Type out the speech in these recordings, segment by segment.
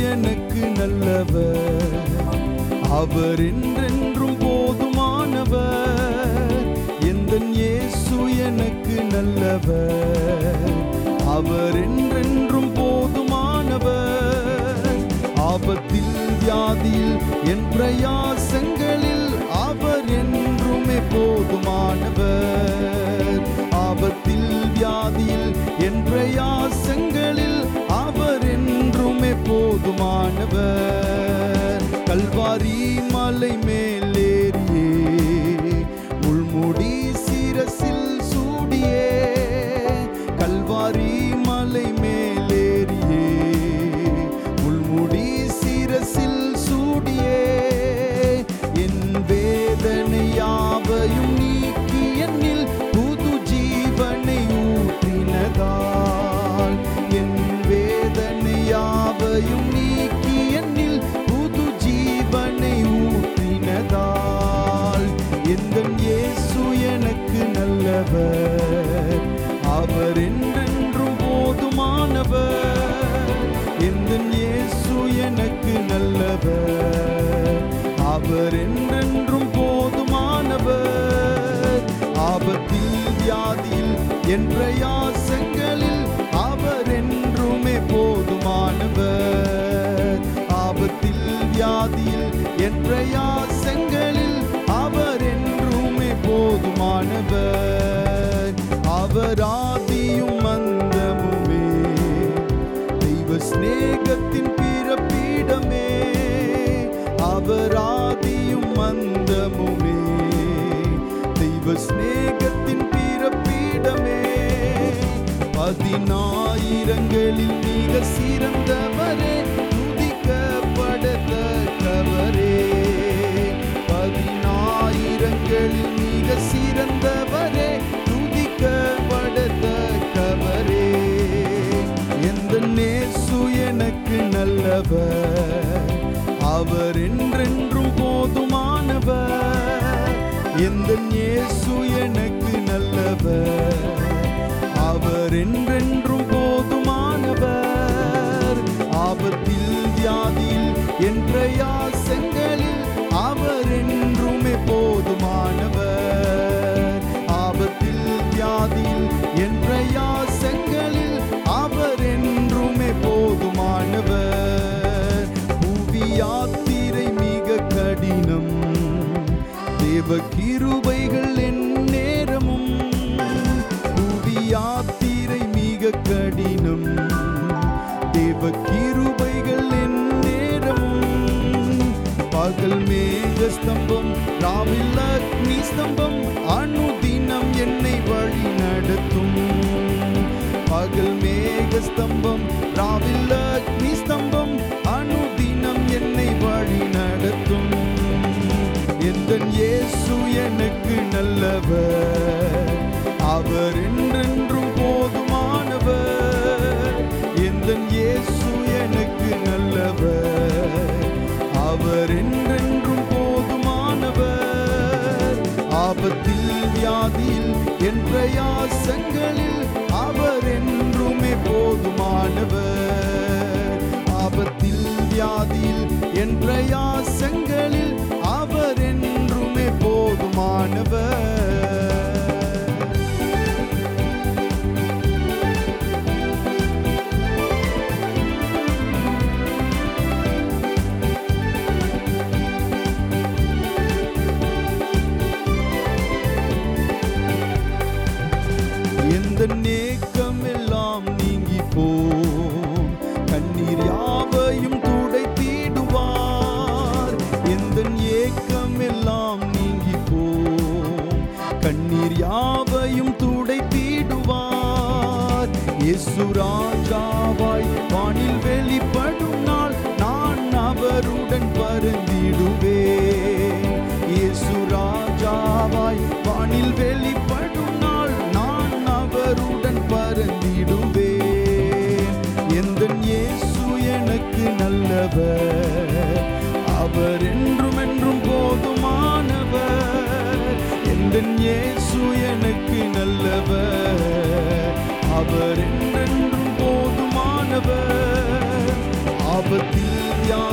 எனக்கு நல்லவர் அவர் என்றென்றும் போதுமானவர் எந்த இயேசு எனக்கு நல்லவர் அவர் என்றென்றும் போதுமானவர் ஆபத்தில் வியாதியில் என் பிரயாசங்களில் அவர் என்றுமே போதுமானவர் ஆபத்தில் வியாதியில் என் பிரயாசங்களில் அவர் என்றுமே போதுமானவர் கல்வாரி மலை மேலேறியே முள்முடி சிரசில் சூடியே கல்வாரி மலை மேலேறியே முள்முடி சிரசில் சூடியே என் வேதனை யாவையும் நீக்கி என்னில் புது ஜீவனை ஊற்றினதால் என் வேதனை யாவையும் நீக்கி என்னில் புது ஜீவனை ஊற்றினதால் எந்த இயேசு எனக்கு நல்லவர் அவர் என்றென்றும் போதுமானவர் எந்த இயேசு எனக்கு நல்லவர் அவர் என்றென்றும் போதுமானவர் ஆபத்தில் வியாதியில் என் பிரயாசங்களில் அவர் என்றுமே போதுமானவர் ஆபத்தில் வியாதியில் என் பிரயாசங்களில் அவர் என்றுமே போதுமானவர் அவர் ஆதியும் அந்தமுமே தெய்வ சிநேகத்தின் பிறப்பிடமே அவர் ஆதியும் அந்தமுமே தெய்வ சிநேகத்தின் பிறப்பிடமே பதினாயிரங்களில் மிக சிறந்தவரே துதிக்கப்படத்தக்கவரே பதினாயிரங்களில் மிக சிறந்தவரே துதிக்கப்படத்தக்கவரே எந்த நேசு எனக்கு நல்லவர் அவர் என்றென்றும் போதுமானவர் எந்த இயேசு எனக்கு நல்லவர் அவர் என்றென்றும் போதுமானவர் ஆபத்தில் வியாதியில் என் பிரயாசங்களில் அவர் என்றுமே போதுமானவர் ஆபத்தில் வியாதியில் என் பிரயாசங்களில் அவர் என்றுமே போதுமானவர் புவி யாத்திரை மிக கடினம் தேவ கிருபைகள் என் நேரமும் புவி யாத்திரை மிக கடினம் தேவ கிருபைகள் என் நேரமும் பகல் மேக ஸ்தம்பம் ராவில் அக்னி ஸ்தம்பம் அனுதினம் என்னை வழி நடத்தும் பகல் மேக ஸ்தம்பம் ராவில் அக்னி ஸ்தம்பம் அனுதினம் என்னை வழி நடத்தும் எந்த இயேசு எனக்கு நல்லவர் அவர் என்றென்றும் போதுமானவர் எந்த இயேசு எனக்கு நல்லவர் அவர் என்றென்றும் போதுமானவர் ஆபத்தில் வியாதியில் என் பிரயாசங்களில் அவர் என்றுமே போதுமானவர் ஆபத்தில் வியாதியில் என் பிரயாசங்களில் அவர் என்றுமே போதுமானவர் எந்த நேக்கம் எல்லாம் நீங்கி போம் கண்ணீர் யாவையும் துடைத்திடுவார் எந்த ஏக்கம் எல்லாம் நீங்கி போம் கண்ணீர் யாவையும் துடைத்திடுவார் இயேசு ராஜாவாய் வானில் வெளிப்படும் நாள் நான் அவருடன் பருந்திடுவேன் இயேசு ராஜாவாய் வானில் வெளிப்படும் நாள் நான் அவருடன் பருந்திடுவேன் எந்த இயேசு எனக்கு நல்லவர் அவர் என்றும் என்றும் போதுமானவர் எந்த இயேசு எனக்கு நல்லவர் அவர் என்றென்றும் போதுமானவர் ஆபத்தில்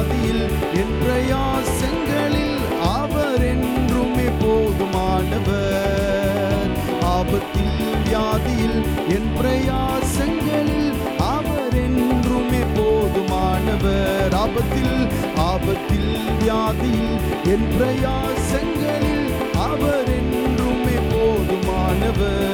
வியாதியில் என் பிரயாசங்களில் அவர் என்றுமே போதுமானவர் ஆபத்தில் வியாதியில் என் பிரயாசங்களில் அவர் என்றுமே போதுமானவர் ஆபத்தில் ஆபத்தில் வியாதியில் என் பிரயாசங்களில் அவர் என்றுமே போதுமானவர்